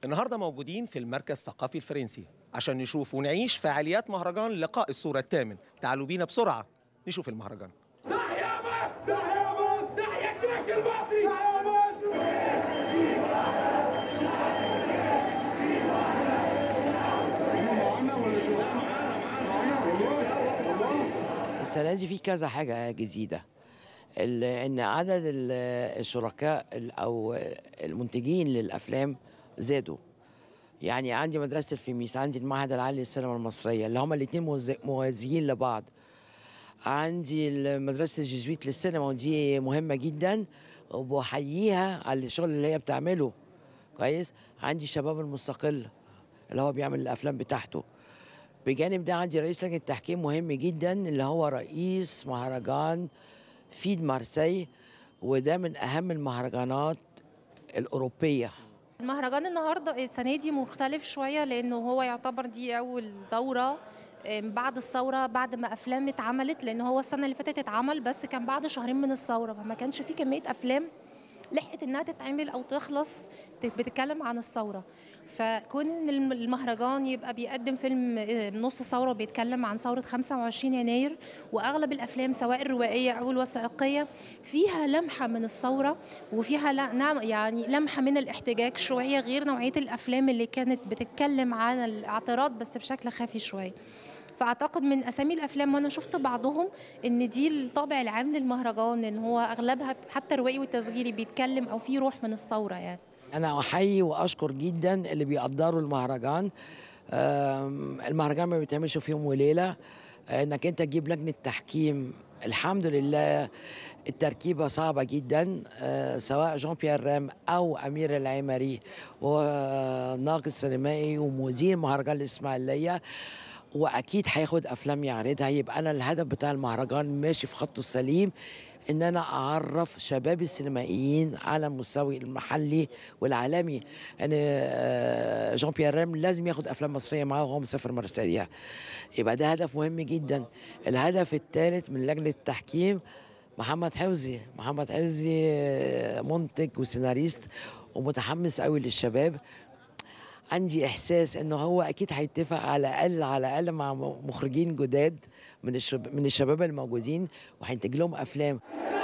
النهارده موجودين في المركز الثقافي الفرنسي عشان نشوف ونعيش فعاليات مهرجان لقاء الصورة الثامن تعالوا بينا بسرعة نشوف المهرجان تحيا مصر تحيا مصر تحيا الكرك المصري تحيا مصر السنة دي في كذا حاجة جديدة ال- إن عدد ال- الشركاء ال- أو المنتجين للأفلام زادوا يعني عندي مدرسة الفيميس عندي المعهد العالي للسينما المصرية اللي هما الاتنين موز- موازيين لبعض عندي مدرسة الجيزويت للسينما ودي مهمة جدا وبحييها على الشغل اللي هي بتعمله كويس عندي شباب المستقل اللي هو بيعمل الأفلام بتاعته بجانب ده عندي رئيس لجنة تحكيم مهم جدا اللي هو رئيس مهرجان فيد مارسي وده من أهم المهرجانات الأوروبية المهرجان النهارده السنه دي مختلف شويه لانه هو يعتبر دي اول دوره آم، بعد الثوره بعد ما افلام اتعملت لان هو السنه اللي فاتت اتعمل بس كان بعد شهرين من الثوره فما كانش في كميه افلام لحقت انها تتعمل او تخلص ت- بتتكلم عن الثوره فكون ان الم- المهرجان يبقى بيقدم فيلم آه، نص ثوره بيتكلم عن ثوره 25 يناير واغلب الافلام سواء الروائيه او الوثائقيه فيها لمحه من الثوره وفيها لا نعم يعني لمحه من الاحتجاج شويه غير نوعيه الافلام اللي كانت بتتكلم عن الاعتراض بس بشكل خافي شويه فاعتقد من اسامي الافلام وانا شفت بعضهم ان دي الطابع العام للمهرجان ان هو اغلبها حتى روائي وتسجيلي بيتكلم او في روح من الثوره يعني أنا أحيي وأشكر جدا اللي بيقدروا المهرجان آم، المهرجان ما بيتعملش في يوم وليلة إنك أنت تجيب لجنة تحكيم الحمد لله التركيبة صعبة جدا آه، سواء جون بيير رام أو أمير العمري وناقد سينمائي ومدير مهرجان الإسماعيلية واكيد هياخد افلام يعرضها يبقى انا الهدف بتاع المهرجان ماشي في خطه السليم ان انا اعرف شباب السينمائيين على المستوى المحلي والعالمي ان آه، جون بيير رام لازم ياخد افلام مصريه معاه وهو مسافر مارسيليا يبقى ده هدف مهم جدا الهدف الثالث من لجنه التحكيم محمد حفظي محمد حفظي آه، منتج وسيناريست ومتحمس قوي للشباب عندي احساس انه هو اكيد هيتفق على الاقل على الاقل مع مخرجين جداد من الشب... من الشباب الموجودين وهينتج لهم افلام